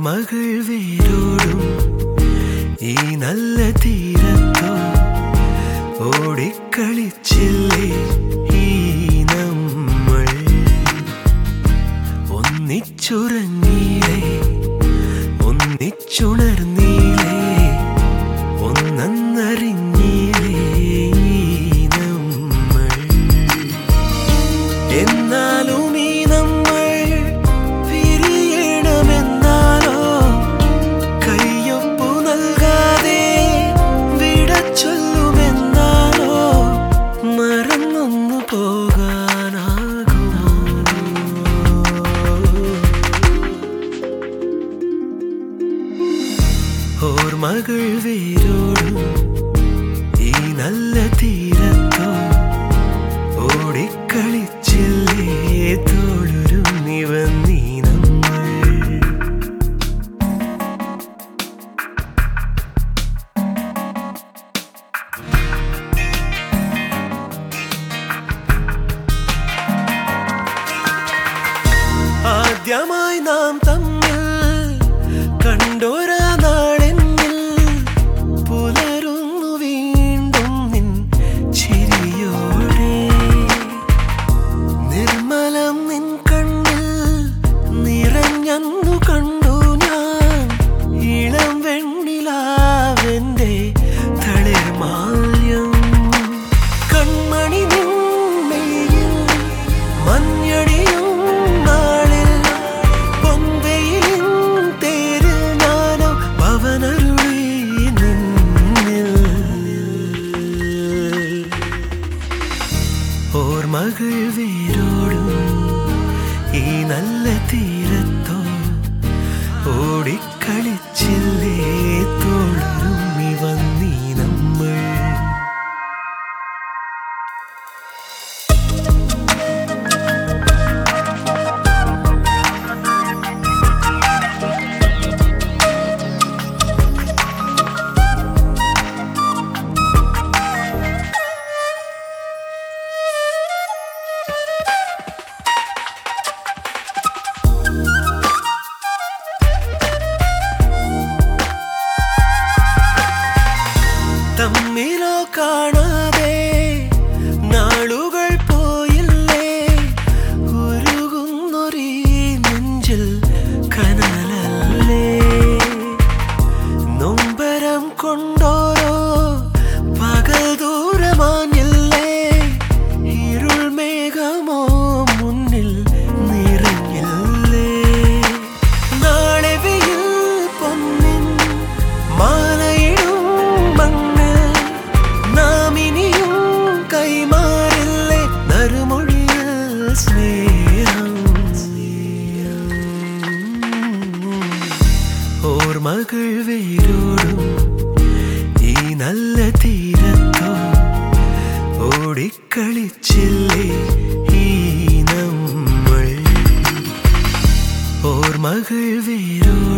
ഓർമ്മകൾ വേരോടും ഈ നല്ല തീരത്തോ ഓടിക്കളിച്ചില്ലേ ഈ നമ്മൾ ഒന്നിച്ചുറങ്ങിയില്ലേ ഒന്നിച്ചുണർന്നീലേ ഒന്നറിഞ്ഞീലേ ഈ നമ്മൾ എന്നാലും ഈ നമ്മൾ പിരിയണമെന്നാലോ കയ്യൊപ്പു നൽകാതെ വിട ചൊല്ലുമെന്നാലോ മറന്നൊന്നു പോകാനാകുമോ ഓർമ്മകൾ വേരോടും ഈ നല്ല തീരത്തോ ഓടിക്കളിച്ചില്ലേ തോളുരും നിവന്നീ നമ്മൾ ആദ്യമായി നാം തമ്മിൽ കണ്ടോരാ നാളെന്നിൽ പുലരുന്നു വീണ്ടും നിൻ ചിരിയോടെ നിർമ്മലം നിൻ കണ്ണിൽ നിറഞ്ഞന്നു കണ്ടു ഞാൻ ഇളം വെണ്ണിലാവെന്റെ തളിർമാല്യം കൺമണി നിന്നയിൽ മഞ്ഞടിയും നാളിൽ പൊന്തയിലിൻ തേര് ഞാനോ പവനരുളി നിന്നിൽ ഓർമ്മകൾ വേരോടും ഈ നല്ല തീരത്തോ ഓടിക്കളിച്ചില്ലേ തോളുരുമ്മി വന്നീ നമ്മൾ തമ്മിലോ കാണാതെ നാളുകൾ പോയില്ലേ ഉരുകുന്നൊരീ നെഞ്ചിൽ കനലല്ലേ നൊമ്പരം കൊണ്ടോരോ പകൽ ദൂരമാഞ്ഞില്ലേ ഇരുൾ മേഘമോ മുന്നിൽ നിറഞ്ഞില്ലേ നാളെ വെയിൽ പൊന്നിൻ മാലയിടും മണ്ണ് നാം ഇനിയും കൈമാറില്ലേ നറുമൊഴിയിൽ സ്നേഹം ഓർമ്മകൾ വേരോടും ഈ നല്ല തീരത്തോ ഓടിക്കളിച്ചില്ലേ ഈ നമ്മൾ ഓർമ്മകൾ വേരോടും